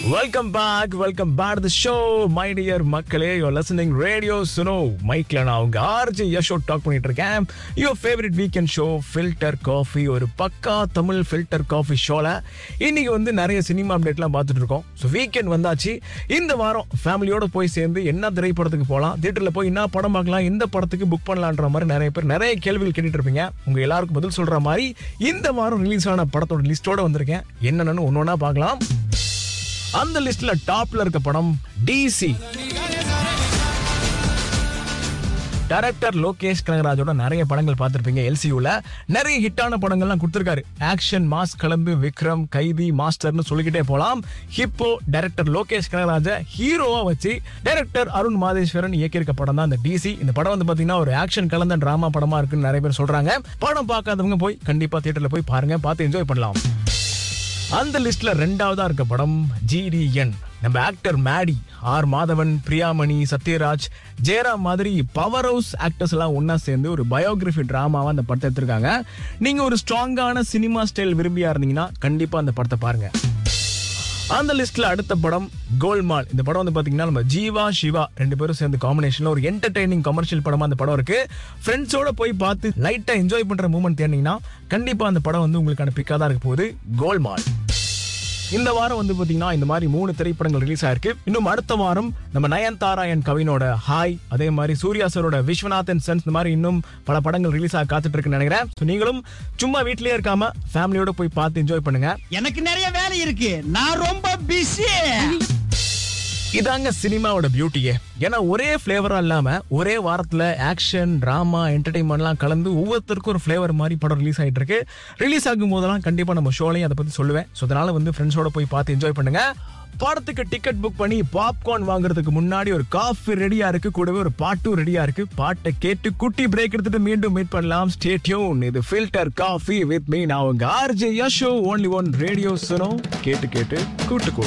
welcome back welcome back the show my dear மக்களே you listening radio Suno மைக்ல நான் உங்க ஆர்ஜி யஷோ டாக் பண்ணிட்டு இருக்கேன் your favourite weekend show filter coffee ஒரு பக்கா தமிழ் ஃபில்டர் காஃபி ஷோல இன்னைக்கு வந்து நிறைய சினிமா அப்டேட்லாம் பார்த்துட்டு இருக்கோம் ஸோ வீக்கெண்ட் வந்தாச்சு இந்த வாரம் ஃபேமிலியோட போய் சேர்ந்து என்ன திரைப்படத்துக்கு போகலாம் தியேட்டர்ல போய் என்ன படம் பார்க்கலாம் எந்த படத்துக்கு புக் பண்ணலான்ற மாதிரி நிறைய பேர் நிறைய கேள்விகள் கேட்டுட்டு இருப்பீங்க உங்க எல்லாருக்கும் பதில் சொல்ற மாதிரி இந்த வாரம் ரிலீஸ் ஆன படத்தோட லிஸ்டோட வந்திருக்கேன் என்னென்னு ஒன்று ஒன்றா பார்க்கலாம் அந்த லிஸ்ட்ல டாப்ல இருக்க படம் டிசி டைரக்டர் லோகேஷ் கனகராஜோட நிறைய படங்கள் பார்த்திருப்பீங்க எல்சியூல நிறைய ஹிட்டான படங்கள்லாம் கொடுத்திருக்காரு ஆக்ஷன் மாஸ் கிளம்பு விக்ரம் கைதி மாஸ்டர்னு சொல்லிக்கிட்டே போலாம் ஹிப்போ டைரக்டர் லோகேஷ் கனகராஜ ஹீரோவா வச்சு டைரக்டர் அருண் மாதேஸ்வரன் இயக்கியிருக்க படம் தான் இந்த டிசி இந்த படம் வந்து பாத்தீங்கன்னா ஒரு ஆக்ஷன் கலந்த டிராமா படமா இருக்குன்னு நிறைய பேர் சொல்றாங்க படம் பார்க்காதவங்க போய் கண்டிப்பா தியேட்டர்ல போய் பாருங்க பார்த்து என்ஜாய் பண்ணலாம் அந்த லிஸ்ட்ல ரெண்டாவதா இருக்க படம் ஜிடிஎன் நம்ம ஆக்டர் மேடி ஆர் மாதவன் பிரியாமணி சத்யராஜ் ஜெயராம் மாதிரி பவர் ஹவுஸ் ஆக்டர்ஸ் எல்லாம் ஒண்ணா சேர்ந்து ஒரு பயோகிராஃபி டிராமாவா அந்த படத்தை எடுத்திருக்காங்க நீங்க ஒரு ஸ்ட்ராங்கான சினிமா ஸ்டைல் விரும்பியா இருந்தீங்கன்னா கண்டிப்பா அந்த படத்தை பாருங்க அந்த லிஸ்ட்ல அடுத்த படம் கோல்மால் இந்த படம் வந்து பாத்தீங்கன்னா நம்ம ஜீவா சிவா ரெண்டு பேரும் சேர்ந்து காம்பினேஷன்ல ஒரு என்டர்டைனிங் கமர்ஷியல் படமா அந்த படம் இருக்கு ஃப்ரெண்ட்ஸோட போய் பார்த்து லைட்டா என்ஜாய் பண்ற மூமெண்ட் தேடினீங்கன்னா கண்டிப்பா அந்த படம் வந்து உங்களுக்கான பிக்கா தான் இருக்க போகுது கோல்மால் இந்த வாரம் வந்து பாத்தீங்கன்னா இந்த மாதிரி மூணு திரைப்படங்கள் ரிலீஸ் ஆயிருக்கு இன்னும் அடுத்த வாரம் நம்ம நயன்தாரா என் கவினோட ஹாய் அதே மாதிரி சூர்யா சரோட விஸ்வநாதன் சன்ஸ் இந்த மாதிரி இன்னும் பல படங்கள் ரிலீஸ் ஆக காத்துட்டு இருக்குன்னு நினைக்கிறேன் So நீங்களும் சும்மா வீட்லயே இருக்காம ஃபேமிலியோட போய் பார்த்து என்ஜாய் பண்ணுங்க எனக்கு நிறைய வேலை இருக்கு நான் ரொம்ப பிஸி இதாங்க சினிமாவோட பியூட்டியே ஏன்னா ஒரே ஃப்ளேவரா இல்லாம ஒரே வாரத்துல ஆக்ஷன் டிராமா என்டர்டைன்மெண்ட்லாம் கலந்து ஒவ்வொருத்தருக்கும் ஒரு ஃப்ளேவர் மாதிரி படம் ரிலீஸ் ஆயிட்டு இருக்கு ரிலீஸ் ஆகும் போதெல்லாம் கண்டிப்பா நம்ம ஷோலையும் அதை பத்தி சொல்லுவேன் ஸோ அதனால வந்து ஃப்ரெண்ட்ஸோட போய் பார்த்து என்ஜாய் பண்ணுங்க படத்துக்கு டிக்கெட் புக் பண்ணி பாப்கார்ன் வாங்குறதுக்கு முன்னாடி ஒரு காஃபி ரெடியா இருக்கு கூடவே ஒரு பாட்டும் ரெடியா இருக்கு பாட்டை கேட்டு குட்டி பிரேக் எடுத்துட்டு மீண்டும் மீட் பண்ணலாம் ஸ்டே டியூன் இது ஃபில்டர் காஃபி வித் மீ நான் உங்க RJ Yasho only one radio Suno கேட்டு கேட்டு கூட்டு கூட்டு